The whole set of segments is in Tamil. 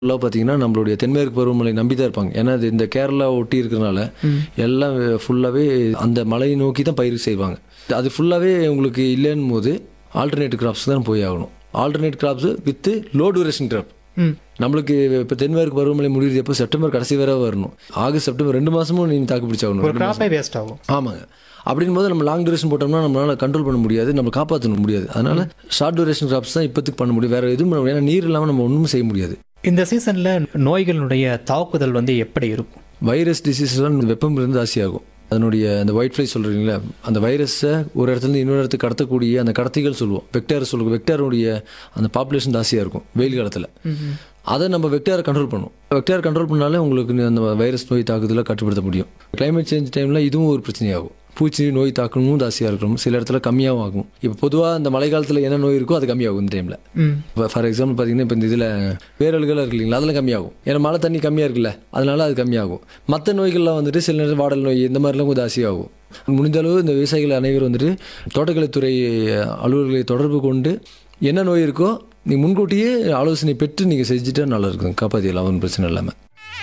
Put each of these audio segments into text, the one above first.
ஃபுல்லாக பார்த்தீங்கன்னா நம்மளுடைய தென்மேற்கு பருவமழை நம்பி தான் இருப்பாங்க ஏன்னா இது இந்த கேரளா ஒட்டி இருக்கிறனால எல்லாம் ஃபுல்லாகவே அந்த மலையை நோக்கி தான் பயிர் செய்வாங்க அது ஃபுல்லாகவே உங்களுக்கு இல்லைன்னும் போது ஆல்டர்னேட் கிராப்ஸ் தான் போய் ஆகணும் alternate crops with low duration crop ம் நம்மளுக்கு இப்போ தென்மேற்கு பருவமழை முடியுது எப்போ செப்டம்பர் கடைசி வரை வரணும் ஆகஸ்ட் செப்டம்பர் ரெண்டு மாதமும் நீங்கள் தாக்கு பிடிச்சாகணும் ஒரு கிராப்பே வேஸ்ட் ஆகும் ஆமாங்க அப்படின் போது நம்ம லாங் டியூரேஷன் போட்டோம்னா நம்மளால கண்ட்ரோல் பண்ண முடியாது நம்ம காப்பாற்ற முடியாது அதனால ஷார்ட் டியூரேஷன் கிராப்ஸ் தான் இப்போதைக்கு பண்ண முடியும் வேற எதுவும் பண்ண முடியாது ஏன்னா நீர் இல்லாமல் நம்ம ஒன்றும் செய்ய முடியாது இந்த சீசன்ல நோய்களுடைய தாக்குதல் வந்து எப்படி இருக்கும் வைரஸ் டிசீஸ்லாம் வெப்பம் இருந்து ஜாஸ்தியாகும் அதனுடைய அந்த ஒயிட் ஃப்ளை சொல்கிறீங்களா அந்த வைரஸை ஒரு இடத்துல இருந்து இன்னொரு இடத்துக்கு கடத்தக்கூடிய அந்த கடத்திகள் சொல்லுவோம் வெக்டார் சொல்லுவோம் வெக்டாருடைய அந்த பாப்புலேஷன் ஜாஸ்தியாக இருக்கும் வெயில் காலத்தில் அதை நம்ம வெக்டாரை கண்ட்ரோல் பண்ணும் வெக்டார் கண்ட்ரோல் பண்ணாலே உங்களுக்கு அந்த வைரஸ் நோய் தாக்குதலை கட்டுப்படுத்த முடியும் climate சேஞ்ச் டைமில் இதுவும் ஒரு பிரச்சனையாகும் பூச்சி நோய் தாக்கமும் ஜாஸ்தியாக இருக்கணும் சில இடத்துல கம்மியாகவும் ஆகும் இப்போ பொதுவாக இந்த மழை காலத்தில் என்ன நோய் இருக்கோ அது கம்மியாகும் இந்த டைமில் ம் இப்போ ஃபார் எக்ஸாம்பிள் பார்த்தீங்கன்னா இப்போ இந்த இதில் வேரல்கள் இருக்கு இல்லைங்களா அதெல்லாம் கம்மியாகும் ஏன்னா மழை தண்ணி கம்மியாக இருக்குல்ல அதனால அது கம்மியாகும் மற்ற நோய்கள்லாம் வந்துட்டு சில நேரம் வாடல் நோய் இந்த மாதிரிலாம் கொஞ்சம் ஜாஸ்தியாகும் முடிஞ்ச அளவு இந்த விவசாயிகள் அனைவரும் வந்துட்டு தோட்டக்கலைத்துறை அலுவலர்களை தொடர்பு கொண்டு என்ன நோய் இருக்கோ நீங்கள் முன்கூட்டியே ஆலோசனை பெற்று நீங்கள் செஞ்சுட்டா நல்லா இருக்கும் காப்பாற்றிடலாம் ஒன்றும் பிரச்சனை இல்லாமல்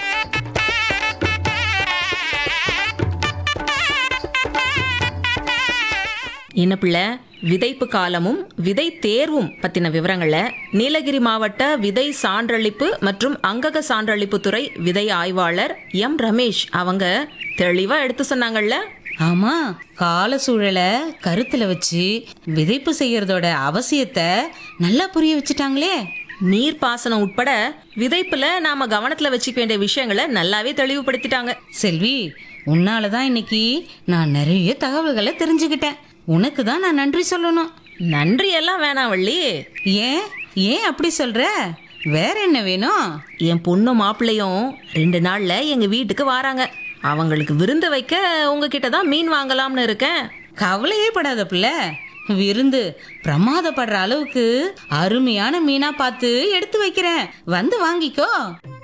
என்ன பிள்ளை விதைப்பு காலமும் விதை தேர்வும் பத்தின விவரங்களை நீலகிரி மாவட்ட விதை சான்றளிப்பு மற்றும் அங்கக சான்றளிப்பு துறை விதை ஆய்வாளர் எம் ரமேஷ் அவங்க தெளிவா எடுத்து சொன்னாங்கல்ல ஆமா கால சூழலை கருத்துல வச்சு விதைப்பு செய்யறதோட அவசியத்தை நல்லா புரிய வச்சுட்டாங்களே நீர் பாசனம் உட்பட விதைப்புல நாம கவனத்துல வச்சுக்க வேண்டிய விஷயங்களை நல்லாவே தெளிவுபடுத்திட்டாங்க செல்வி உன்னால தான் இன்னைக்கு நான் நிறைய தகவல்களை தெரிஞ்சுக்கிட்டேன் உனக்கு தான் நான் நன்றி சொல்லணும் நன்றி எல்லாம் வேணாம் வள்ளி ஏன் ஏன் அப்படி சொல்ற வேற என்ன வேணும் என் பொண்ணு மாப்பிள்ளையும் ரெண்டு நாள்ல எங்க வீட்டுக்கு வராங்க அவங்களுக்கு விருந்து வைக்க உங்ககிட்ட தான் மீன் வாங்கலாம்னு இருக்கேன் கவலையே படாத பிள்ளை விருந்து பிரமாதப்படுற அளவுக்கு அருமையான மீனா பார்த்து எடுத்து வைக்கிறேன் வந்து வாங்கிக்கோ